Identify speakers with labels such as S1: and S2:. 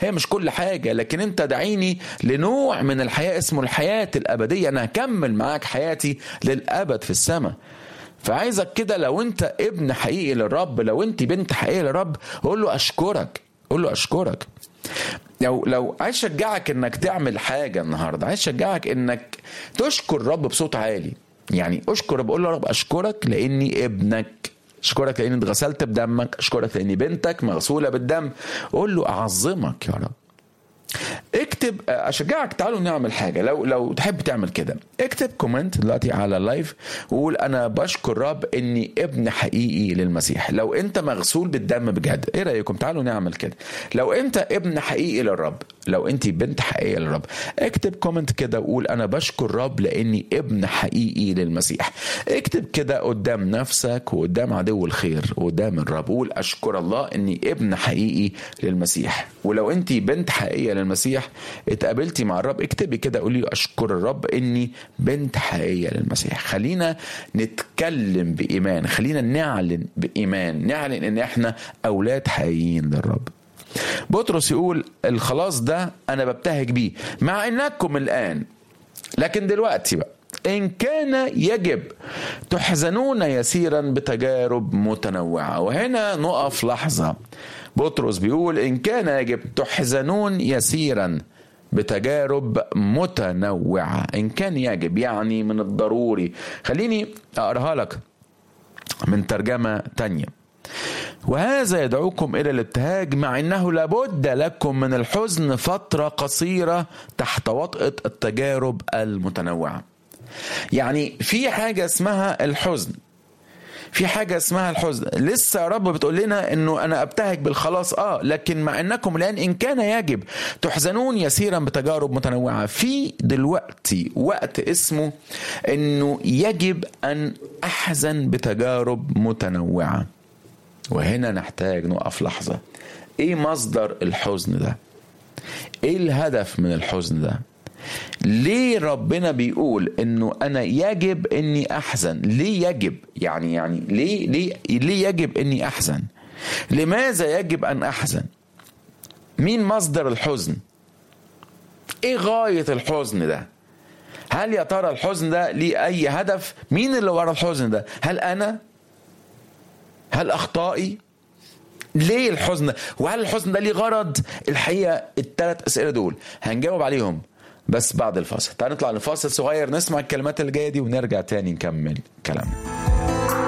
S1: هي مش كل حاجه لكن انت دعيني لنوع من الحياه اسمه الحياه الابديه انا هكمل معاك حياتي للابد في السماء فعايزك كده لو انت ابن حقيقي للرب لو انت بنت حقيقيه للرب قول له اشكرك قول له اشكرك لو لو عايز اشجعك انك تعمل حاجه النهارده عايز اشجعك انك تشكر الرب بصوت عالي يعني اشكر بقول له يا رب اشكرك لاني ابنك اشكرك لاني اتغسلت بدمك اشكرك لاني بنتك مغسوله بالدم قول له اعظمك يا رب اكتب اشجعك تعالوا نعمل حاجه لو لو تحب تعمل كده اكتب كومنت دلوقتي على اللايف وقول انا بشكر رب اني ابن حقيقي للمسيح لو انت مغسول بالدم بجد ايه رايكم تعالوا نعمل كده لو انت ابن حقيقي للرب لو انت بنت حقيقيه للرب اكتب كومنت كده وقول انا بشكر رب لاني ابن حقيقي للمسيح اكتب كده قدام نفسك وقدام عدو الخير وقدام الرب قول اشكر الله اني ابن حقيقي للمسيح ولو انت بنت حقيقيه للمسيح اتقابلتي مع الرب اكتبي كده قولي اشكر الرب اني بنت حقيقيه للمسيح خلينا نتكلم بايمان خلينا نعلن بايمان نعلن ان احنا اولاد حقيقيين للرب بطرس يقول الخلاص ده انا ببتهج بيه مع انكم الان لكن دلوقتي بقى إن كان يجب تحزنون يسيرا بتجارب متنوعة وهنا نقف لحظة بطرس بيقول إن كان يجب تحزنون يسيرا بتجارب متنوعة إن كان يجب يعني من الضروري خليني أقرأها لك من ترجمة تانية وهذا يدعوكم إلى الابتهاج مع أنه لابد لكم من الحزن فترة قصيرة تحت وطأة التجارب المتنوعة يعني في حاجة اسمها الحزن في حاجة اسمها الحزن لسه يا رب بتقول لنا انه انا ابتهج بالخلاص اه لكن مع انكم الان ان كان يجب تحزنون يسيرا بتجارب متنوعة في دلوقتي وقت اسمه انه يجب ان احزن بتجارب متنوعة وهنا نحتاج نقف لحظة ايه مصدر الحزن ده ايه الهدف من الحزن ده ليه ربنا بيقول انه انا يجب اني احزن ليه يجب يعني يعني ليه ليه ليه يجب اني احزن لماذا يجب ان احزن مين مصدر الحزن ايه غايه الحزن ده هل يا ترى الحزن ده ليه اي هدف مين اللي ورا الحزن ده هل انا هل اخطائي ليه الحزن ده وهل الحزن ده ليه غرض الحقيقه الثلاث اسئله دول هنجاوب عليهم بس بعد الفاصل تعال نطلع لفاصل صغير نسمع الكلمات اللي جايه دي ونرجع تاني نكمل كلامنا